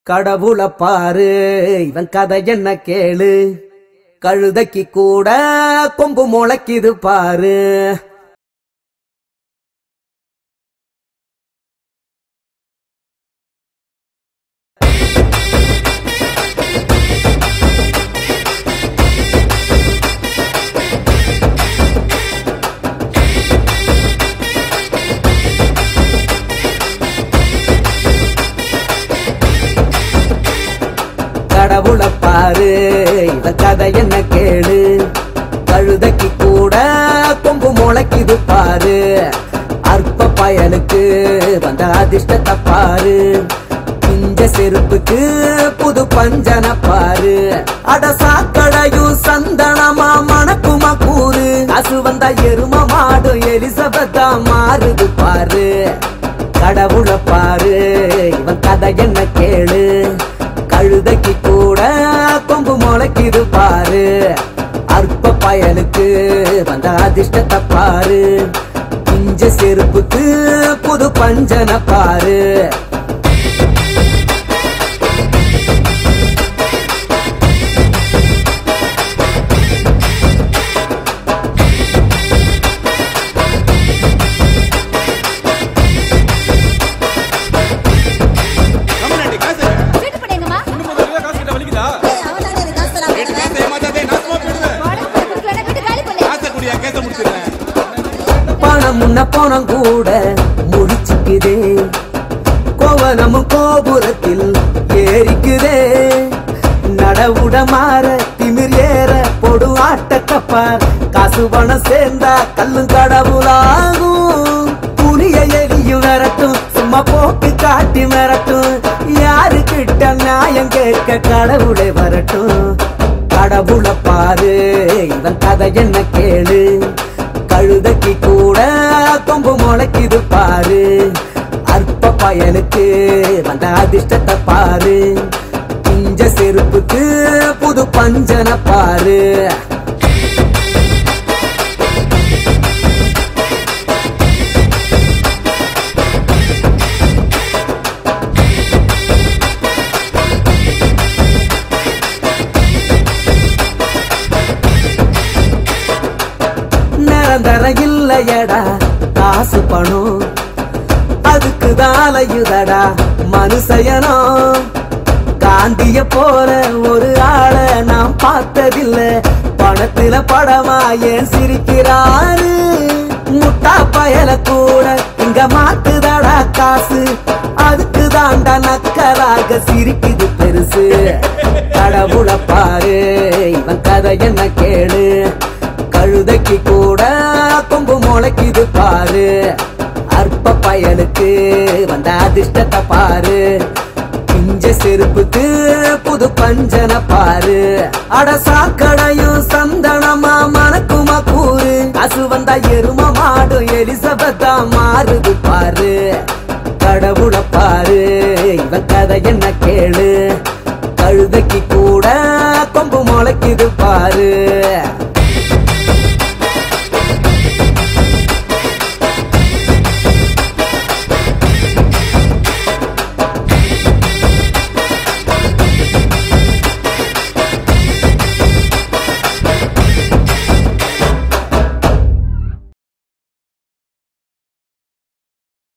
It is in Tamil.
கடவுள பாரு இவன் கதை என்ன கேளு கழுதைக்கு கூட கொம்பு முளைக்குது பாரு கடவுள பாரு இவன் கதை என்ன கேளு கழுதைக்கு கூட கொம்பு முளைக்குது பாரு அற்ப பயலுக்கு வந்த அதிர்ஷ்டத்தை பாரு பிஞ்ச செருப்புக்கு புது பஞ்சன பாரு அட சாக்கடையும் சந்தனமா மணக்குமா கூறு காசு வந்த எரும மாடும் எலிசபெத்தா மாறுது பாரு கடவுள பாரு இவன் கதை என்ன கேளு கழுதைக்கு கூட கொம்பு முளைக்குது பாரு அற்ப பயலுக்கு வந்த அதிர்ஷ்டத்தை பாரு பிஞ்ச செருப்புக்கு புது பஞ்சன பாரு கம்முனாடி, காசு. வீட்டு போனீங்கம்மா இன்னும் கொஞ்சம் இருந்தா காசு கிட்ட வலிக்குதா? அவனால எனக்கு காசு தராம கேட்டு காசை ஏமாத்தாதே, நாசமா போயிடுவேன். உடம்பு கொடுக்கலன்னா வீட்டு காலி பண்ணு காசை குடியா, கேஸை முடிச்சிடுறேன். பணம் முன்ன பணம் கூட முடிச்சுக்குதே கோவனமும் கோபுரத்தில் ஏறிக்குதே நடவுட மாற திமிர் ஏற பொடு ஆட்டக்கப்பார் காசு பணம் சேர்ந்தா கல்லும் கடவுளாகும் புனிய எரியும் வரட்டும் சும்மா போக்கு காட்டி மிரட்டும் யாரு கிட்ட நியாயம் கேட்க கடவுளே வரட்டும் கடவுள பாரு இவன் கதை என்ன கேளு கழுதைக்கு கூட கொம்பு முளைக்குது பாரு அற்ப பயலுக்கு வந்த அதிர்ஷ்டத்தை பாரு பிஞ்ச செருப்புக்கு புது பஞ்சன பாரு நிரந்தர இல்லையடா காசு பணம் அதுக்கு தாலையுதடா மனுஷயனோ காந்திய போல ஒரு ஆளை நான் பார்த்ததில்ல பணத்துல படமா ஏன் சிரிக்கிறாரு முட்டா பயல கூட இங்க மாத்துதடா காசு அதுக்கு தாண்டா நக்கலாக சிரிக்குது பெருசு கடவுள பாரு இவன் கதை என்ன கேளு கழுதைக்கு கூட கொம்பு முளைக்குது பாரு அற்ப பயலுக்கு வந்த அதிர்ஷ்டத்தை பாரு பிஞ்ச செருப்புக்கு புது பஞ்சன பாரு அட சாக்கடையும் சந்தனமா மணக்குமா கூறு காசு வந்தா எரும மாடும் எலிசபெத்தா மாறுது பாரு கடவுள பாரு இவன் கதை என்ன கேளு கழுதைக்கு கூட கொம்பு முளைக்குது பாரு